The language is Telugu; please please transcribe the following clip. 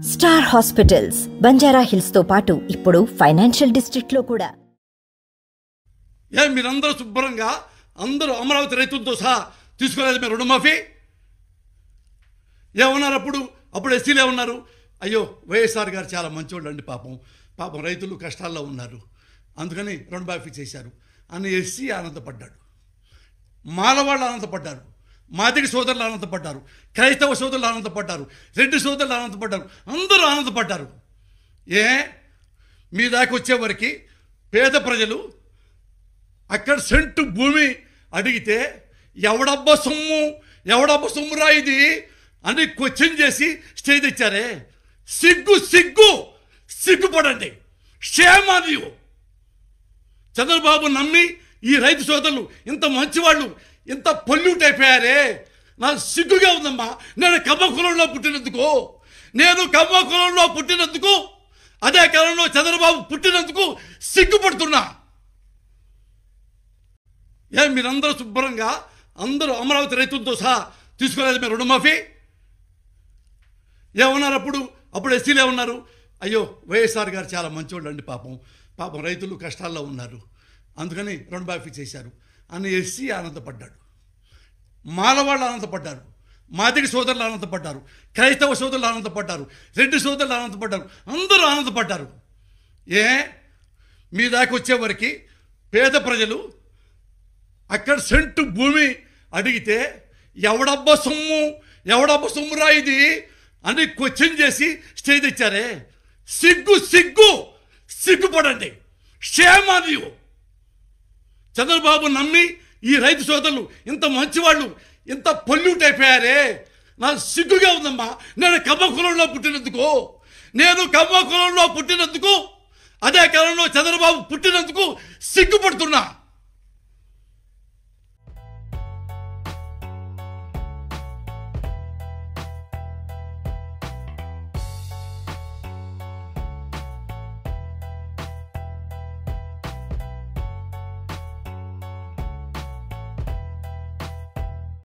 స్టార్ హాస్పిటల్స్ బంజారా హిల్స్ తో పాటు ఇప్పుడు ఫైనాన్షియల్ డిస్ట్రిక్ట్ లో కూడా ఏ మీరందరూ శుభ్రంగా అందరూ అమరావతి రైతులతో సహా తీసుకోలేదు మీరు రుణమాఫీ ఏమన్నారు అప్పుడు అప్పుడు ఎస్సీలు ఏమన్నారు అయ్యో వైఎస్ఆర్ గారు చాలా మంచివాళ్ళు అండి పాపం పాపం రైతులు కష్టాల్లో ఉన్నారు అందుకని రుణమాఫీ చేశారు అని ఎస్సీ ఆనందపడ్డాడు మాలవాళ్ళు ఆనందపడ్డారు మాదిగ సోదరులు ఆనందపడ్డారు క్రైస్తవ సోదరులు ఆనందపడ్డారు రెడ్డి సోదరులు ఆనందపడ్డారు అందరూ ఆనందపడ్డారు ఏ మీ దాకా వచ్చేవరకు పేద ప్రజలు అక్కడ సెంటు భూమి అడిగితే ఎవడబ్బ సొమ్ము ఎవడబ్బ సొమ్మురా ఇది అని క్వశ్చన్ చేసి స్టే తెచ్చారే సిగ్గు సిగ్గు సిగ్గుపడండి క్షేమాదియు చంద్రబాబు నమ్మి ఈ రైతు సోదరులు ఇంత మంచివాళ్ళు ఇంత పొల్యూట్ అయిపోయారే నాకు సిగ్గుగా ఉందమ్మా నేను కమ్మ కులంలో పుట్టినందుకు నేను కమ్మ కులంలో పుట్టినందుకు అదే కాలంలో చంద్రబాబు పుట్టినందుకు సిగ్గుపడుతున్నా ఏ మీరందరూ శుభ్రంగా అందరూ అమరావతి రైతులతో సహా తీసుకోలేదు మీరు రుణమాఫీ ఏమన్నారు అప్పుడు అప్పుడు ఎస్సీలు ఏమన్నారు అయ్యో వైఎస్ఆర్ గారు చాలా మంచివాళ్ళు అండి పాపం పాపం రైతులు కష్టాల్లో ఉన్నారు అందుకని రుణమాఫీ చేశారు అని ఎస్సీ ఆనందపడ్డాడు మాలవాళ్ళు ఆనందపడ్డారు మాదిగ సోదరులు ఆనందపడ్డారు క్రైస్తవ సోదరులు ఆనందపడ్డారు రెడ్డి సోదరులు ఆనందపడ్డారు అందరూ ఆనందపడ్డారు ఏ మీ దాకా వచ్చేవరకు పేద ప్రజలు అక్కడ సెంటు భూమి అడిగితే ఎవడబ్బ సొమ్ము ఎవడబ్బ సొమ్మురా ఇది అని క్వశ్చన్ చేసి స్టే తెచ్చారే సిగ్గు సిగ్గు సిగ్గుపడండి క్షేమాదియు చంద్రబాబు నమ్మి ఈ రైతు సోదరులు ఇంత మంచివాళ్ళు ఇంత పొల్యూట్ అయిపోయారే నాకు సిగ్గుగా ఉందమ్మా నేను కమ్మ కులంలో పుట్టినందుకు నేను కమ్మ కులంలో పుట్టినందుకు అదే కాలంలో చంద్రబాబు పుట్టినందుకు సిగ్గుపడుతున్నా